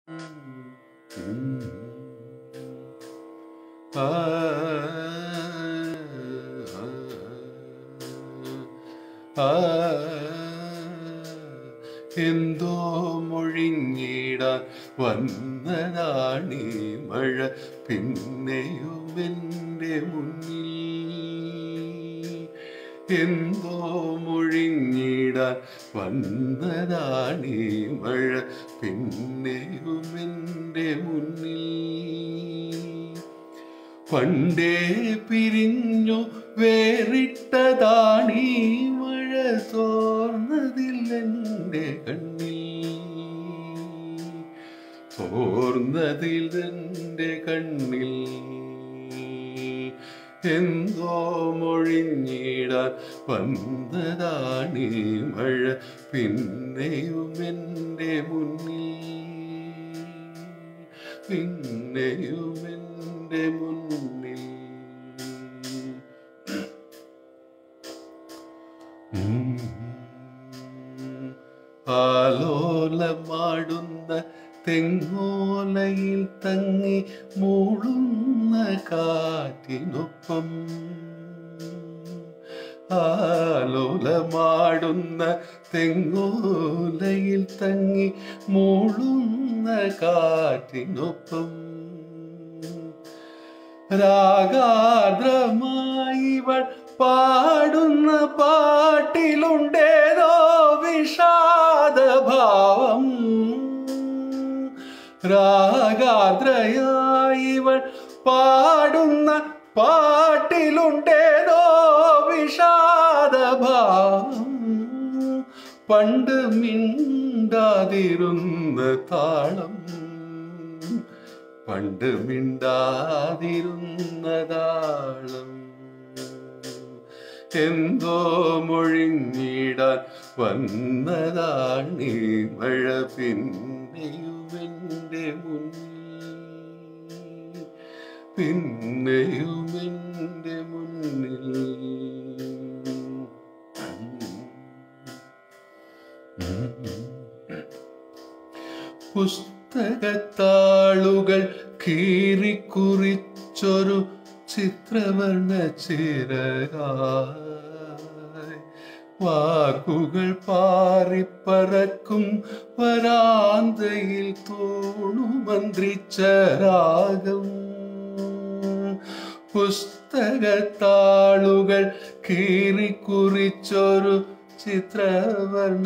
ആ, ആ, എന്തോ മൊഴിഞ്ഞിടാൻ വന്നതാണീ മഴ പിന്നെയും എൻ്റെ മുന്നിൽ എന്തോ മൊഴിഞ്ഞിടാൻ വന്നതാണീ മഴ പിന്നെയും എൻ്റെ മുന്നിൽ പണ്ടേ പിരിഞ്ഞു വേറിട്ടതാണീ മഴ തോർന്നതില്ലെൻ്റെ കണ്ണിൽ തോർന്നതിലെൻ്റെ കണ്ണിൽ എന്തോ മൊഴിഞ്ഞിടാൻ വന്നതാണീ മഴ പിന്നെയും എൻ്റെ മുന്നിൽ പിന്നെയും എൻ്റെ മുന്നിൽ ഉം. ആലോലമാടുന്ന തെങ്ങോലയിൽ തങ്ങി മൂളുന്ന കാറ്റിനൊപ്പം ആലോലമാടുന്ന തെങ്ങോലയിൽ തങ്ങി മൂളുന്ന കാറ്റിനൊപ്പം രാഗാർദ്രമായിവൾ പാടുന്ന പാട്ടിലുണ്ടേതോ വിഷാദഭാവം രാഗാർദ്രയായിവൾ പാടുന്ന പാട്ടിലുണ്ടേതോ വിഷാദഭാവം പണ്ട് മിണ്ടാതിരുന്ന താളം പണ്ട് മിണ്ടാതിരുന്നതാളം എന്തോ മൊഴിഞ്ഞിടാൻ വന്നതാണീ മഴ പിന്നെയും എൻ്റെ മുന്നിൽ പിന്നെയും എൻ്റെ മുന്നിൽ പുസ്തകത്താളുകൾ കീറിക്കുറിച്ചൊരു ചിത്രവർണ്ണ ചിരകായി വാക്കുകൾ പാറിപ്പറക്കും വരാന്തയിൽ തൂണു മന്ത്രിച്ച രാഗം പുസ്തകത്താളുകൾ കീറിക്കുറിച്ചൊരു ചിത്രവർണ്ണ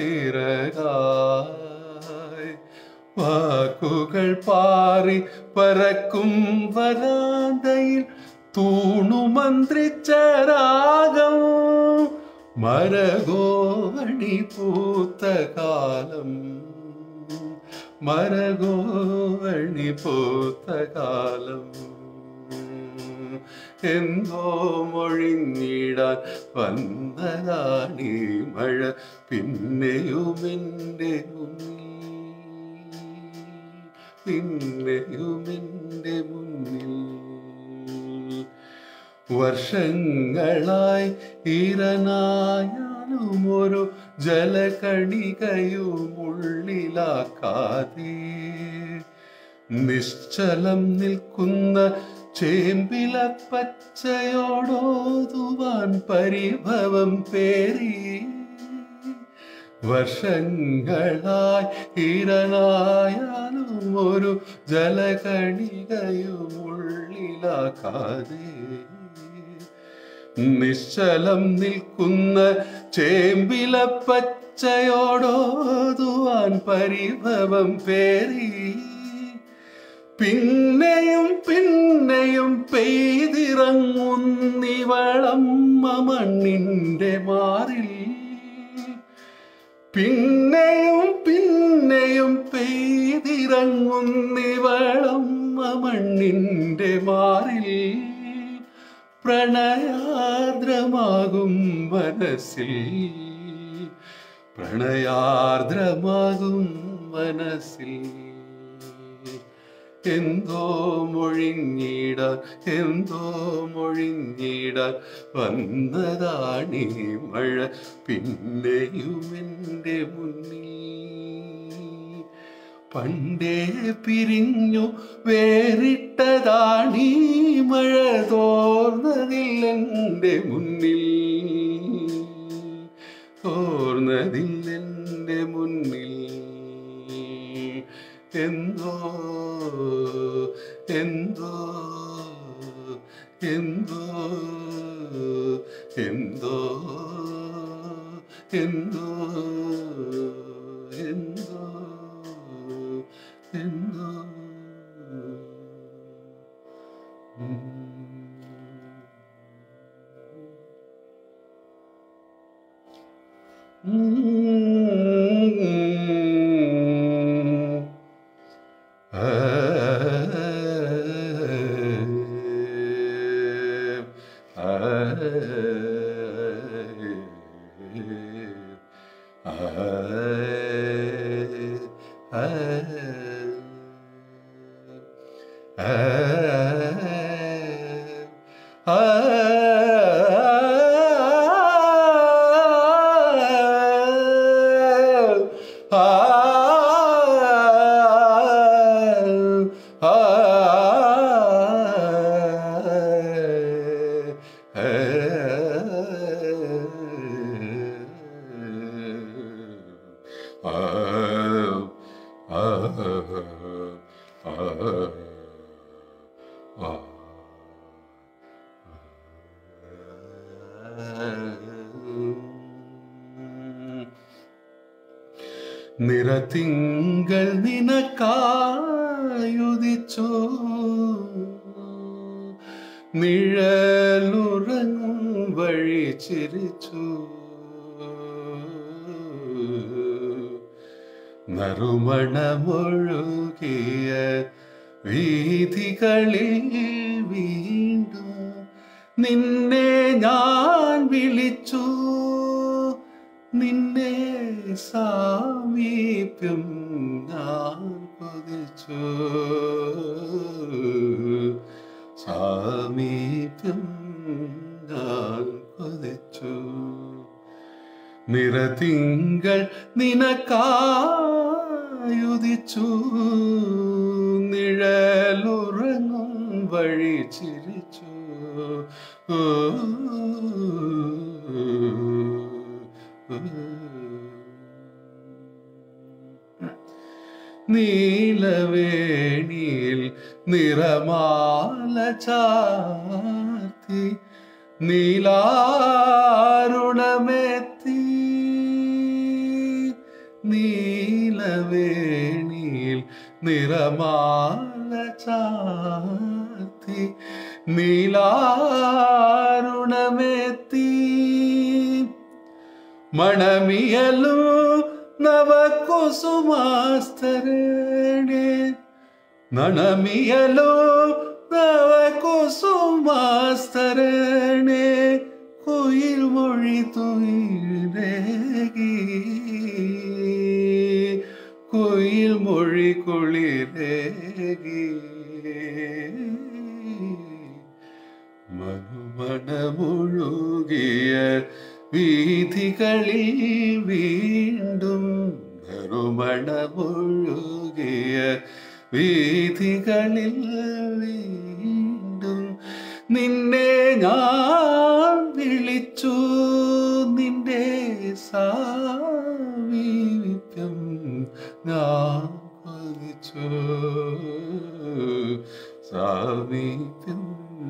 ചിറകായി വാക്കുകൾ പാറി പറക്കും വരാന്തയിൽ തൂണു മന്ത്രിച്ച രാഗം മരഗോവണി പൂത്ത കാലം മരഗോവണി പൂത്ത കാലം എന്തോ മൊഴിഞ്ഞിടാൻ വന്നതാണീ മഴ പിന്നെയും എൻ്റെ മുന്നിൽ പിന്നെയും എൻ്റെ മുന്നിൽ വർഷങ്ങളായി ഈരനായാലും ഒരു ജലകണികയും ഉള്ളിലാക്കാതെ നിശ്ചലം നിൽക്കുന്ന ചേമ്പില പച്ചയോടോതുവാൻ പരിഭവം പേരി വർഷങ്ങളായി ഈരനായാലും ഒരു ജലകണികയും ഉള്ളിലാക്കാതെ നിശ്ചലം നിൽക്കുന്ന ചേമ്പില പച്ചയോടോതുവാൻ പരിഭവം പേരി പിന്നെയും പിന്നെയും പെയ്തിറങ്ങുന്നിവളമ്മ മണ്ണിന്റെ മാറിൽ പിന്നെയും പിന്നെയും പെയ്തിറങ്ങുന്നിവളമ്മ മണ്ണിന്റെ മാറിൽ പ്രണയാർദ്രമാകും മനസ്സിൽ പ്രണയാർദ്രമാകും മനസ്സിൽ എന്തോ മൊഴിഞ്ഞിടാൻ എന്തോ മൊഴിഞ്ഞിടാൻ വന്നതാണീ മഴ പിന്നെയും എൻ്റെ മുന്നിൽ പണ്ടേ പിരിഞ്ഞു വേറിട്ടതാണീ മഴ തോർന്നതില്ലെൻ്റെ മുന്നിൽ തോർന്നതില്ലെൻ്റെ മുന്നിൽ എന്തോ എന്തോ എന്തോ എന്തോ എന്തോ എന്തോ എന്തോ നിറത്തിങ്കൾ നിനക്കായുദിച്ചോ നിഴലുറങ്ങും വഴി ചിരിച്ചു നറുമണമൊഴുകിയ വീഥികളിൽ വീണ്ടും നിന്നെ ഞാൻ വിളിച്ചു നിന്നെ സാമീപ്യം ഞാൻ കൊതിച്ചു സാമീപ്യം ഞാൻ കൊതിച്ചു നിറതിങ്കൾ നിനക്കായുദിച്ചു നിഴലുറങ്ങും വഴി ചിരിച്ചു ഓ, നീലവേണിയിൽ നിറമാല ചാർത്തി നീലാരുണമെത്തി നീലവേണിയിൽ നിറമാല ചാർത്തി നീലാരുണമെത്തി മണമിയലു നവകുസുമാസ്തരണേ നണമിയലോ നവകുസുമാസ്തരണേ കുയിൽ മൊഴി തുയിരേകി കുയിൽ മൊഴി കുളിരേകി മനുമണമൊഴുകിയ വീഥികളിൽ വീണ്ടും നറുമണമൊഴുകിയ വീഥികളിൽ വീണ്ടും നിന്നെ ഞാൻ വിളിച്ചു നിന്റെ സാമീപ്യം ഞാൻ കൊതിച്ചു സാമീപ്യം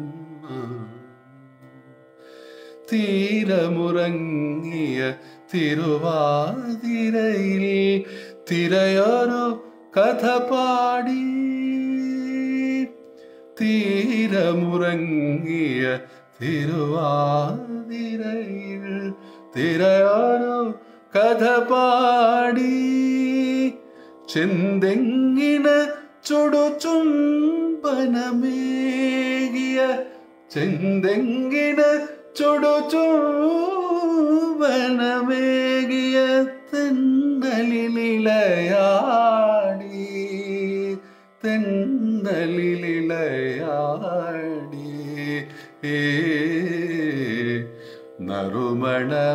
തീരമുറങ്ങിയ തിരുവാതിരയിൽ തിരയൊരു കഥ പാടി തീരമുറങ്ങിയ തിരുവാതിരയിൽ തിരയൊരു കഥ പാടി ചെന്തെങ്ങിന ചുടുചുംബനമേകിയ ചെന്തെങ്ങിന ചുടുചുംബനമേകിയ തെന്നലിലയാടി തെന്നലിലയാടി ഏ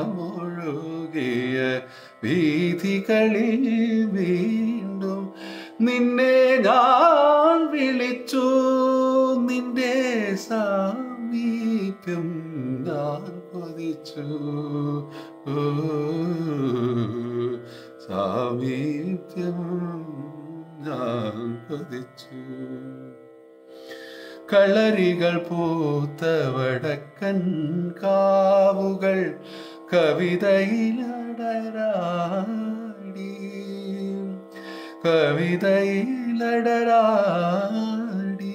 നറുമണമൊഴുകിയ വീഥികളിൽ വീണ്ടും നിന്നെ ഞാൻ വിളിച്ചു നിന്റെ സാമീപ്യം ഞാൻ കൊതിച്ചു ഓ, സാമീപ്യം ഞാൻ കൊതിച്ചു കളരികൾ പൂത്ത വടക്കൻ കാവുകൾ കവിതയിലടരാടി കവിതയിലടരാടി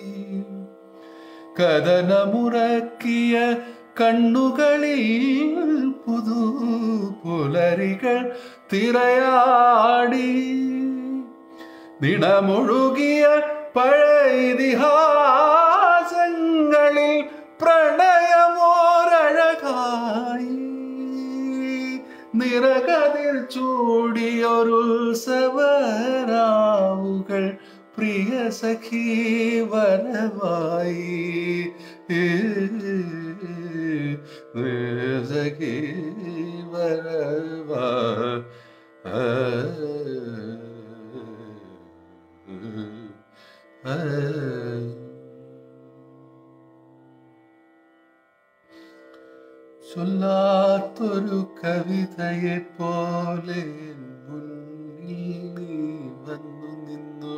കഥനമുറക്കിയ കണ്ണുകളിൽ പുതു പുലരികൾ തിരയാടി നിണമൊഴുകിയ പഴയ ഇതിഹാസങ്ങളിൽ പ്രണയമോരഴകായി നിറകതിർ ചൂടിയൊരുത്സവരാവുകൾ പ്രിയ സഖി വരവായി പ്രിയ സഖി വരവാ ചൊല്ലാത്തൊരു കവിതയെ പോലെ എൻ മുന്നിൽ നീ വന്നു നിന്നു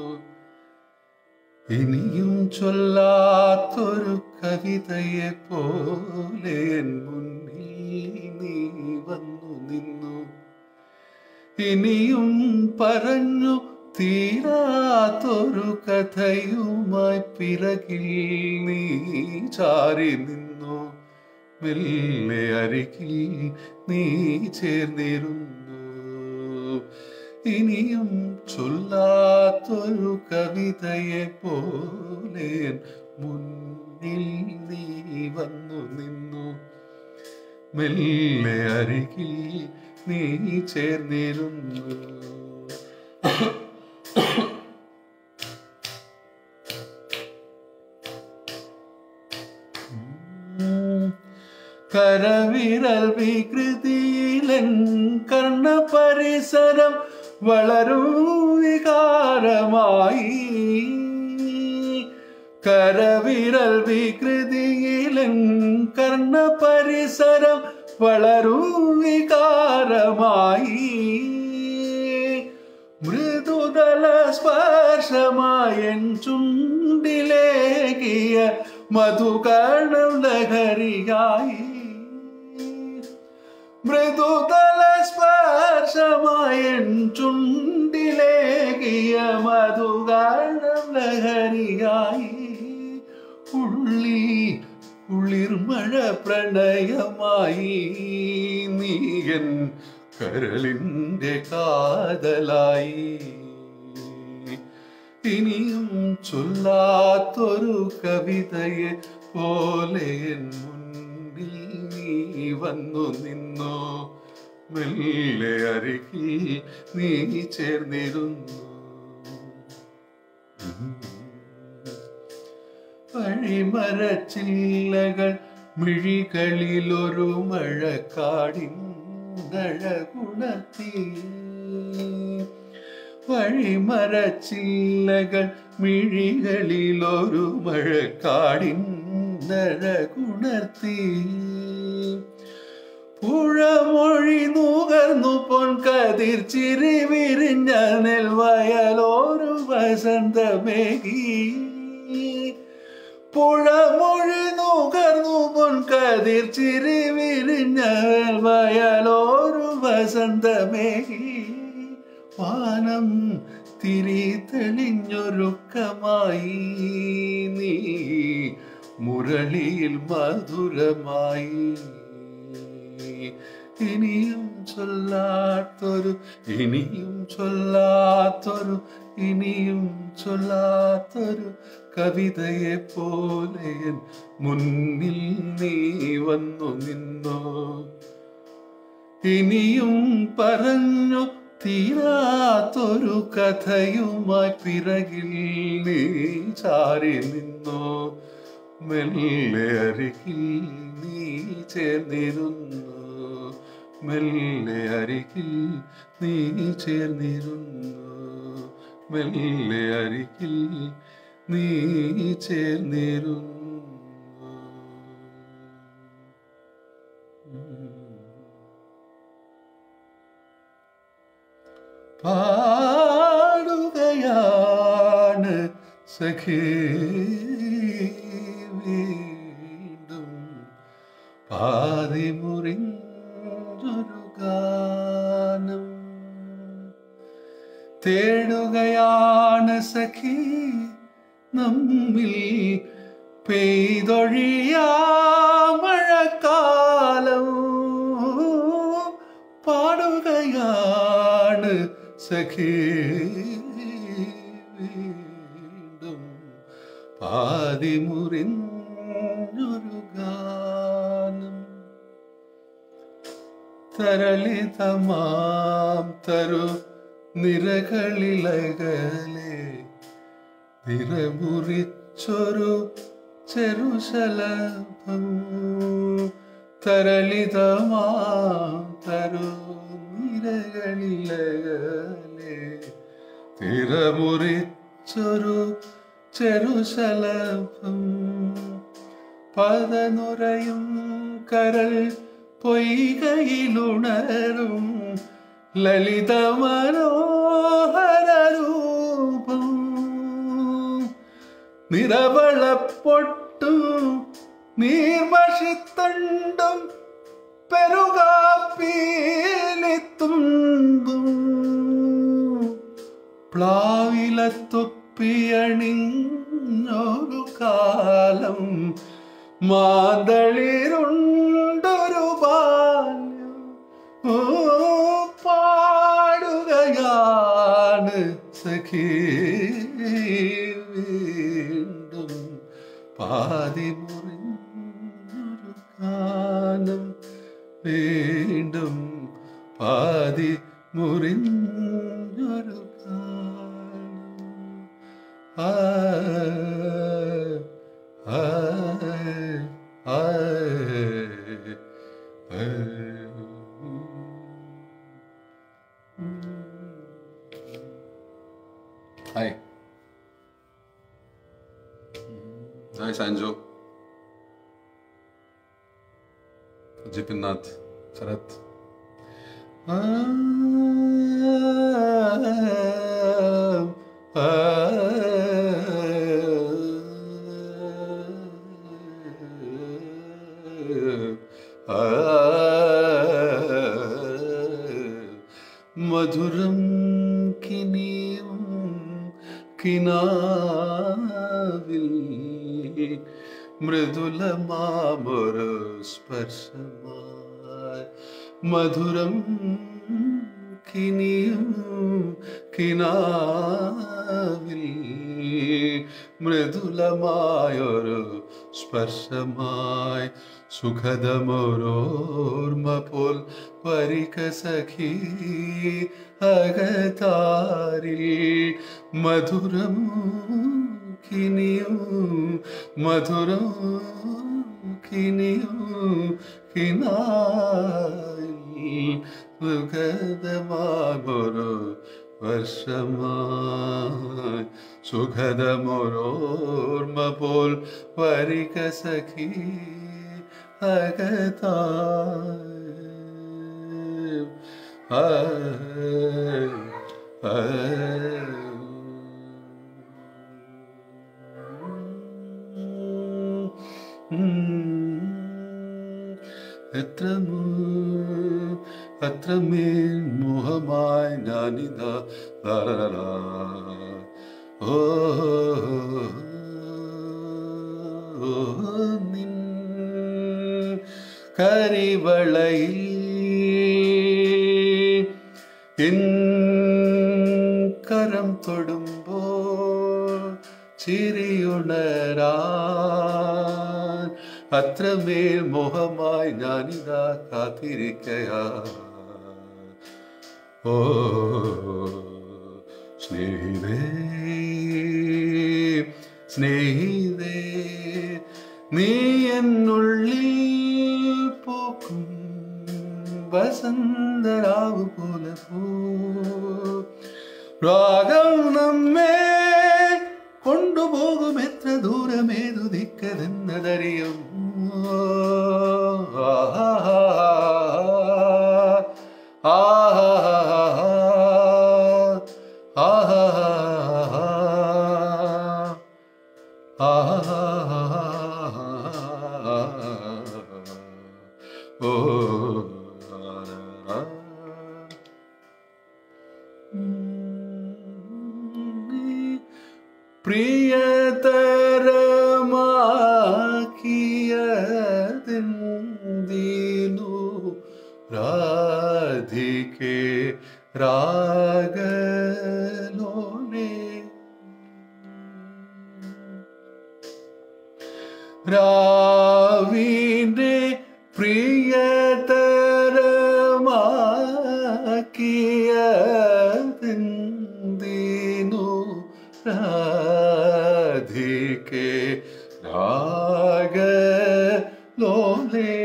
ഇനിയും ചൊല്ലാത്തൊരു കവിതയെ പോലെ എൻ മുന്നിൽ നീ വന്നു നിന്നു ഇനിയും പറഞ്ഞു തീരാത്തൊരു കഥയുമായി പിറകിൽ നീ ചാരി നിന്നു മെല്ലെ അരികിൽ നീ ചേർന്നിരുന്നു ഇനിയും ചൊല്ലാത്തൊരു കവിതയെ പോലെ എൻ മുന്നിൽ നീ വന്നു നിന്നു മെല്ലെ അരികിൽ നീ ചേർന്നിരുന്നു കരവിരൽ വികൃതിയിലൻ കർണ പരിസരം വളരും വികാരമായി കരവിരൽ വികൃതിയിലൻ കർണ പരിസരം വളരും വികാരമായി മൃദുതല സ്പർശമായൻ ചുണ്ടിലേകിയ മധുകർണം ലഹരിയായി മൃദുതല സ്പർശമായൻ ചുണ്ടിലേകിയ മധുകർണം ലഹരിയായി ഉള്ളിൽ കുളിർമഴ പ്രണയമായി നീയൻ കരളിൻ്റെ കാതലായി ഇനിയും ചൊല്ലാത്തൊരു കവിതയെ പോലെ എൻ മുന്നിൽ നീ വന്നു നിന്നോ മെല്ലെ അരികിൽ നീ ചേർന്നിരുന്നു വഴിമരച്ചില്ലകൾ മിഴികളിലൊരു മഴക്കാടിൻ അഴകുണർത്തി വഴിമരച്ചില്ലകൾ മിഴികളിലൊരു മഴക്കാടിൻ അഴകുണർത്തി പുഴമൊഴി നുകർന്നു പൊൻകതിർ ചിരി വിരിഞ്ഞ നെൽവയലോരു വസന്തമേകി പുഴമൊഴി നുകർന്നു പൊൻകതിർ ചിരി വിരിഞ്ഞ നെൽവയലോരു വസന്തമേകി വാനം തിരി തെളിഞ്ഞൊരുക്കമായി നീ മുരളിയിൽ മധുരമായി ഇനിയും ചൊല്ലാത്തൊരു ഇനിയും ചൊല്ലാത്തൊരു ഇനിയും ചൊല്ലാത്തൊരു കവിതയെ പോലെ എൻ മുന്നിൽ നീ വന്നു നിന്നോ ഇനിയും പറഞ്ഞു തീരാത്തൊരു കഥയുമായി പിറകിൽ നീ ചാരി നിന്നോ മെല്ലെ അരികിൽ നീ ചേർന്നിരുന്നു മെല്ലെ അരികിൽ നീ ചേർന്നിരുന്നു മെല്ലെ അരികിൽ നീ ചേർന്നിരുന്നു പാടുകയാണ് സഖി വീണ്ടും പാതി മുറിഞ്ഞൊരു ഗാനം തേടുകയാണ് സഖി നമ്മിൽ പെയ്തൊഴിയാ മഴക്കാലം പാടുകയാണ് സഖി വീണ്ടും പാതി മുറിഞ്ഞൊരു ഗാനം തരളിതമാം തരു നിരകളിലകലെ നിറമുറിച്ചൊരു ചെറുശലഭം തരളിതമാം തരു നിരകളിലകലെ തിരമുറിച്ചൊരു ചെറുശലഭം പതനുറയും കരൾ പൊയ്കയിലുണരും ലളിത മനോഹര രൂപം നിറവളപ്പൊട്ടും നീർവശിത്തണ്ടും പെരുകാപ്പീലിത്തുമ്പും പ്ലാവിലത്തൊപ്പിയണിഞ്ഞൊരു കാലം മാതളിരുണ്ടൊരു ബാല്യം ഓ പാടുകയാണ് സഖി വീണ്ടും പാതി മുറിഞ്ഞൊരു ഗാനം വീണ്ടും പാതി മുറിഞ്ഞൊരു ഗാനം ആ ആ ആ ഹായ് ഹായ് സാൻജോ ജിപിൻനാഥ് ശരത് ആ, ആ, ആ, മധുരം കിനിയും കിനാവിൽ മൃദുലമാമൊരു സ്പർശമായി മധുരം കിനിയും കിനാവിൽ മൃദുലമായൊരു സ്പർശമായി സുഖദമൊരോർമ്മ പോൽ വരിക സഖി അകതാരിൽ മധുരം കിനിയും മധുരം കിനിയും കിനായിൽ സുഖദമാമൊരു വർഷമായി സുഖദമൊരോർമ്മ പോൽ വരിക സഖി അകതായി എത്ര മു- അത്രമേൽ മോഹമായി ഞാനിതാ ലാലാലാ. ഓ നിൻ കരിവളയിൽ എൻ കരം തൊടുമ്പോൾ ചിരിയുണരാൻ അത്രമേൽ മോഹമായി ഞാനിതാ കാത്തിരിക്കയാ ഓ സ്നേഹിതേ സ്നേഹിതേ നീ എന്നുള്ളിൽ പോക്കും വസന്തരാവ് പോലെ പോ രാഗം നമ്മ കൊണ്ടുപോകും എത്ര ദൂരമേതു ദിക്കതെന്നതറിയും പ്രിയതരമാക്കിയതെന്തിനു രാധികേ രാഗലോലേ രാവിനെ പ്രിയതരമാക്കിയതെന്തിനു രാധികേ രാഗലോലേ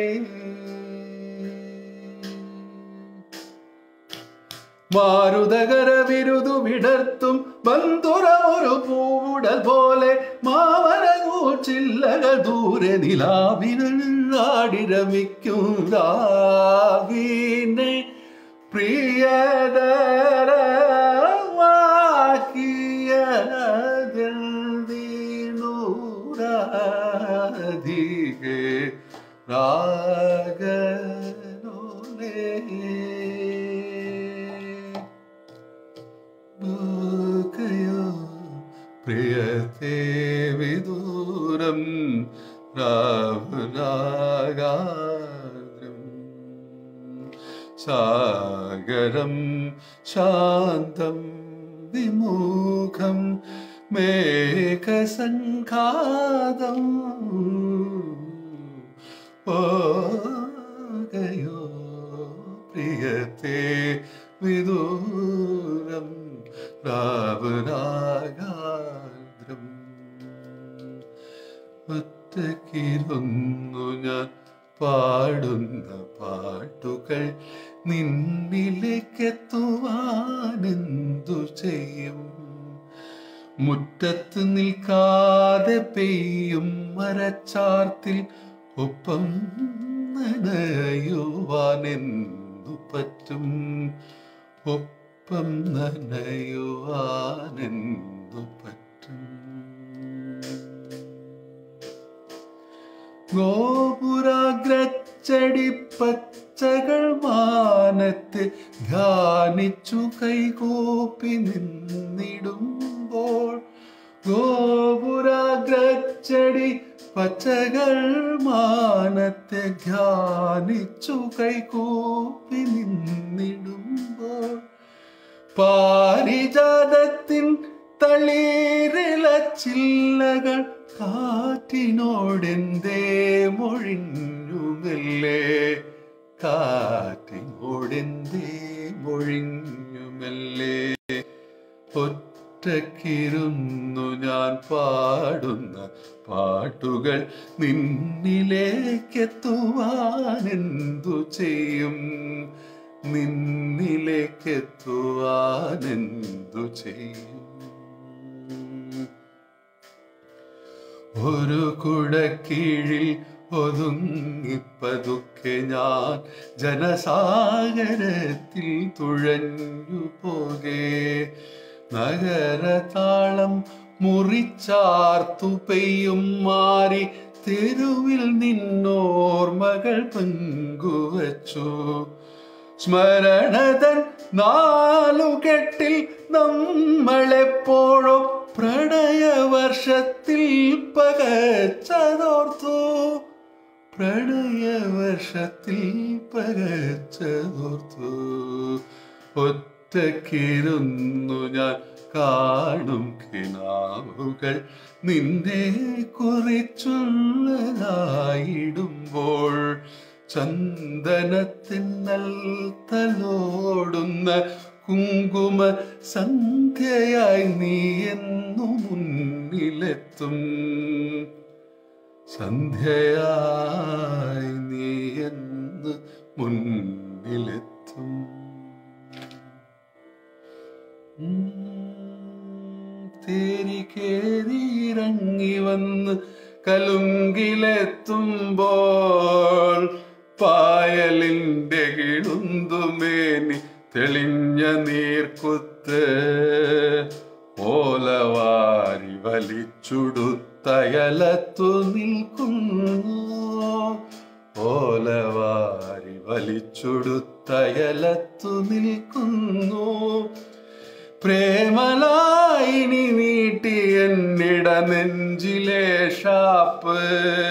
മാരുതകര വിരുതു വിടർത്തും ബന്ധുര ഒരു പൂവുടൽ പോലെ മാവനകൂച്ചില്ലകൾ ദൂരെ നിലാവിനാടി രമിക്കും രാവിനെ പ്രിയതരമാക്കിയതിനൂരാധികേ രാഗലോലേ ദുഃഖയോ പ്രിയത്തെ വിദൂരം രാവനാഗാദ്രം സാഗരം ശാന്തം വിമുഖം മേഘസംഘാതം ഓകയോ പ്രിയത്തെ വിദൂരം രാവനാഗാദ്രം ഒറ്റക്കിരുന്നു ഞാൻ പാടുന്ന പാട്ടുകൾ നിന്നിലേക്കെത്തുവാനെന്തു ചെയ്യും മുറ്റത്ത് നിൽക്കാതെ പെയ്യും മരച്ചാർത്തിൽ ഒപ്പം നനയുവാനെന്തു പറ്റും ഒപ്പം നനയുവാനെന്തു പറ്റും ഗോപുരാഗ്രച്ചടി പച്ചകൾ മാനത്ത് ധ്യാനിച്ചു കൈകൂപ്പി നിന്നിടുമ്പോൾ ഗോപുരാഗ്രച്ചടി പച്ചകൾ മാനത്തെ ധ്യാനിച്ചു കൈകൂപ്പി നിന്നിടുമ്പോൾ പാരിജാതത്തിൻ തളീരില ചില്ലകൾ കാറ്റിനോടെന്തേ മൊഴിഞ്ഞുമല്ലേ കാറ്റിനോടെന്തേ മൊഴിഞ്ഞുമല്ലേ ഒറ്റക്കിരുന്നു ഞാൻ പാടുന്ന പാട്ടുകൾ നിന്നിലേക്കെത്തുവാൻ എന്തു ചെയ്യും നിന്നിലേക്കെത്തുവാൻ എന്തു ചെയ്യും ഒരു കുടക്കീഴിൽ ഒതുങ്ങിപ്പതുക്കെ ഞാൻ ജനസാഗരത്തിൽ തുഴഞ്ഞു പോകേ നഗരതാളം മുറിച്ചാർത്തു പെയ്യും മാറി തെരുവിൽ നിന്നോർമകൾ പങ്കുവച്ചു സ്മരണതൻ നാലുകെട്ടിൽ നമ്മളെപ്പോഴോ പ്രണയവർഷത്തിൽ പകച്ചതോർത്തു പ്രണയവർഷത്തിൽ പകച്ചതോർത്തു ഒറ്റക്കിരുന്നു ഞാൻ കാണും കിനാവുകൾ നിന്നെ കുറിച്ചുള്ളതായിടുമ്പോൾ ചന്ദനത്തിന്നൽ തലോടുന്ന കുങ്കുമ സന്ധ്യയായി നീ എന്നു മുന്നിലെത്തും സന്ധ്യയായി നീ എന്ന് മുന്നിലെത്തും ഉം, തേരി കേറി ഇറങ്ങി വന്ന് കലുങ്കിലെത്തുമ്പോൾ പായലിന്റെ കിളുന്തുമേനി തെളിഞ്ഞ നീർക്കുത്ത് ഓലവാരി വലിച്ചുടുത്തയലത്തു നിൽക്കുന്നു ഓലവാരി വലിച്ചുടുത്തയലത്തു നിൽക്കുന്നു പ്രേമലായിനി നീട്ടി എന്നിട നെഞ്ചിലെ ഷാപ്പ്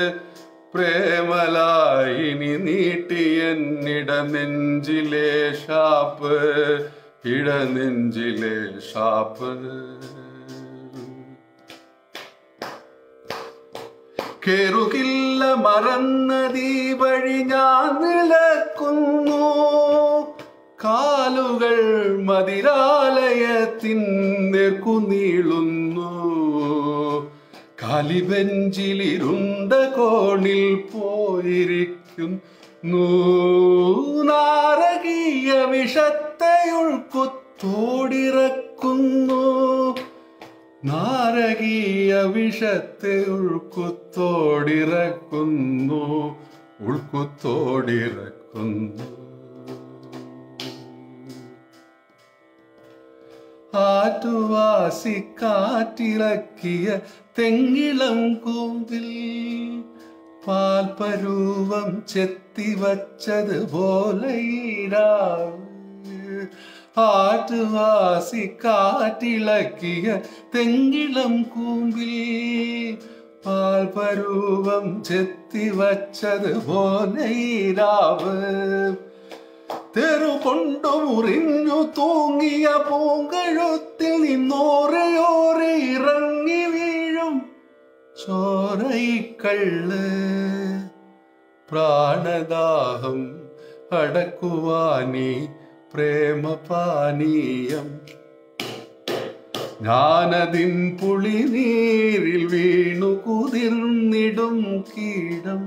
പ്രേമലായിനി നീട്ടി എന്നിട നെഞ്ചിലെ ഷാപ്പ് ഇട നെഞ്ചിലെ ഷാപ്പ് കേറുകില്ല മറന്നതീ വഴി ഞാൻ വിളക്കുന്നു കാലുകൾ മതിരാലയത്തിന്റെക്കു നീളുന്നു കാലിബെഞ്ചിലിരുണ്ട കോണിൽ പോയിരിക്കുന്നു നാരകീയ വിഷത്തെ ഉൾക്കുത്തോടിറക്കുന്നു നാരകീയ വിഷത്തെ ഉൾക്കുത്തോടിറക്കുന്നു ഉൾക്കുത്തോടിറക്കുന്നു ആറ്റുവാസി കാറ്റിറക്കിയ തെങ്ങിളം കൂമ്പിൽ പാൽപരൂപം ചെത്തിവച്ചത് പോലെ ആറ്റുവാസി കാറ്റിളക്കിയ തെങ്ങിളം കൂമ്പിൽ പാൽപരൂപം ചെത്തിവച്ചത് പോലെ രാവ് തെറു കൊണ്ടു മുറിഞ്ഞു തൂങ്ങിയ പൂങ്കഴുത്തിൽ നിന്നോരെയോരെ ഇറങ്ങി വീഴും ചോരയിക്കള്ള് പ്രാണദാഹം അടക്കുവാനീ പ്രേമപാനീയം ഞാനതിൻ പുളിനീരിൽ വീണു കുതിർന്നിടും കീടം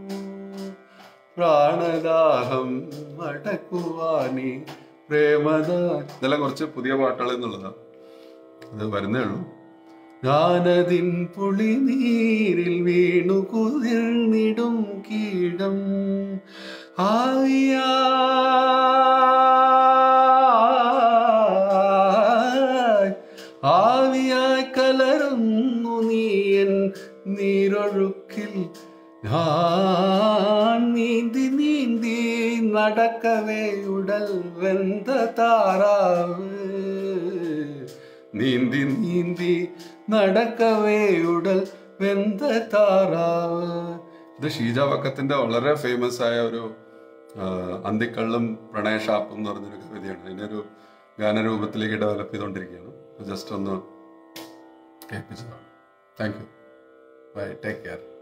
പ്രാണദാഹം അടക്കുവാനി പ്രേമദ ഇതെല്ലാം കുറച്ച് പുതിയ പാട്ടുകൾ എന്നുള്ളതാ അത് വരുന്നേ ഉള്ളൂ ഞാനതിൻ പുളിനീരിൽ വീണു കുതിർന്നിടും കീടം ആവിയായി ആവിയായി കലരുന്നു നീയൻ നീരൊഴുക്കിൽ ഞാൻ നീന്തി നീന്തി നടക്കവേ ഉടൽ വെന്ത താറാവ് നീന്തി നീന്തി നടക്കവേ ഉടൽ വെന്ത താറാവ് ഇത് ഷീജ വക്കത്തിന്റെ വളരെ ഫേമസ് ആയ ഒരു ആ, അന്തിക്കള്ളും പ്രണയശാപ്പും എന്ന് പറഞ്ഞൊരു കവിതയാണ് അതിനൊരു ഗാനരൂപത്തിലേക്ക് ഡെവലപ്പ് ചെയ്തുകൊണ്ടിരിക്കുകയാണ് ജസ്റ്റ് ഒന്ന് കേൾപ്പിച്ചതാണ് thank you bye take care